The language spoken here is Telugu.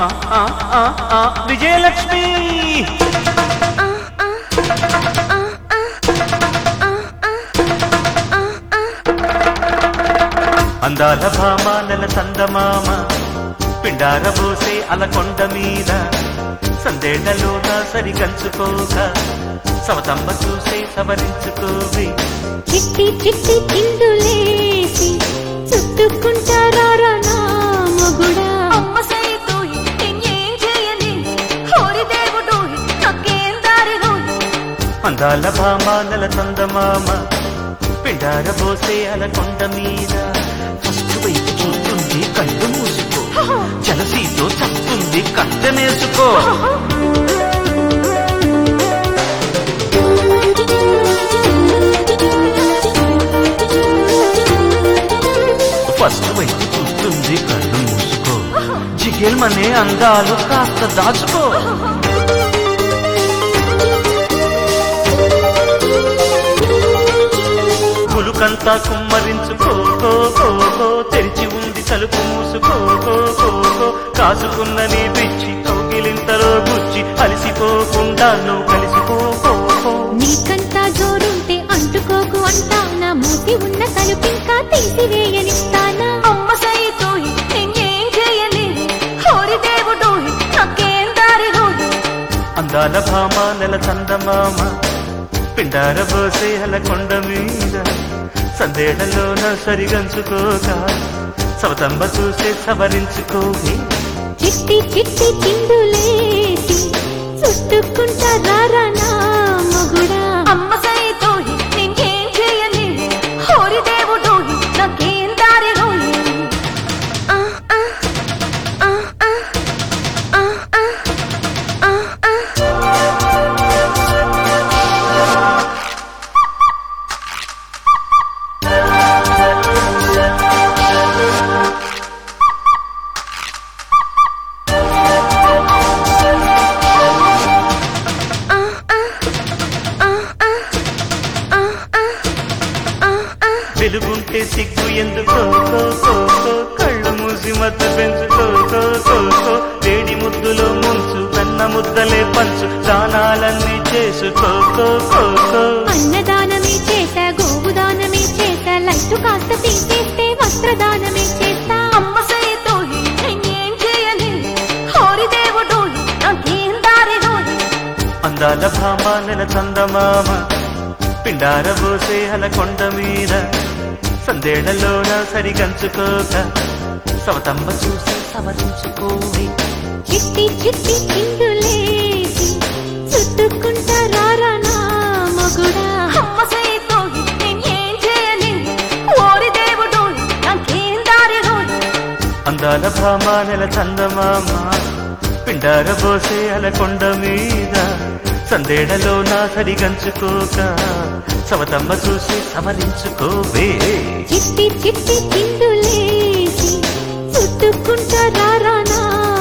ఆ, ఆ, ఆ, విజయలక్ష్మి అందాల భామ నెల చందమామ పిండార పోసే అలకొండ మీద సందేళ్లలోన సరి కంచుకోగా సమతమ్మ చూసే సవరించుకోవి చిట్టి చిట్టి చిందులేసి చుట్టుకుంటారా నా మొగుడా అమ్మ సైతు నేనేం చేయని హోరి దేవుడు నాకేం దారిలో అందాల భామ నెల చందమామ పిండార పోసే అలకొండ మీద ఫస్ట్ వైపు చూస్తుంది కళ్ళు మూసుకో జలసీతో చస్తుంది కట్టనేసుకో ఫస్ట్ వైపు చూస్తుంది కళ్ళు మూసుకో జిగేల్మనే అందాలు కాస్త దాచుకో పులుకంతా కుమ్మరించుకో కో, కో, కో, తెరిచి ఉంది తలుపు మూసుకో కో, కో, కో, కాసుకున్న నీ పిచ్చి కౌగిలింతలో గుచ్చి అలసిపోకుండా నువ్వు కలిసిపో కో, కో. నీకంతా జోరుంటే అంటుకోకు అంటా నా మూతి ఉన్న తలుపింకా తీసివేయనిస్తానా అమ్మ సైతు నేనేం చేయని హోరి దేవుడు నాకేం దారిలో అందాల భామ నెల చందమామ పిండార పోసే అలకొండ మీద సందేహంలోన సరిగంచుకోక సవతంబ చూసే సవరించుకోవి చిట్టి చిట్టి చిందులేసి చుట్టుకుంటారా నా మొగుడా అమ్మ సైతు నేనేం చేయని హోరి దేవుడు నాకేం దారిలో ఆ, ఆ, ఆ, ఆ, ఆ, ఆ, ఆ, ఆ. వెలుగుంటే సిగ్గు ఎందుకో కో, కో, కో, కళ్ళు మూసి మత్తు పెంచుకో కో, కో, కో, వేడి ముద్దులో ముంచు కన్న ముద్దలే పంచు దానాలన్నీ చేసుకో కో, కో, కో. అన్నదానమే చేశా గోవుదానమే చేశా లైట్ కాస్త తీసేస్తే వస్త్రదానమే చేస్తా అమ్మ సైతు నేనేం చేయని హోరి దేవుడు నాకేం దారిలో అందాల భామ నెల చందమామ పిండార పోసే అలకొండ మీద సందేళ్లలోన సరిగంచుకోక సవతమ్మ చూసి సవరించుకోవి చిట్టి చిట్టి చిందులేసి చుట్టుకుంటారా నా మొగుడా అమ్మ సైతు నేనేం చేయని హోరి దేవుడు నాకేం దారిలో అందాల భామ నెల చందమామ పిండార పోసే అలకొండ మీద సందేడలో నా సరిగంచుకోక సవతమ్మ చూసి సవరించుకోవే చిట్టి చిట్టి చిందులేసి చుట్టుకుంటారా నా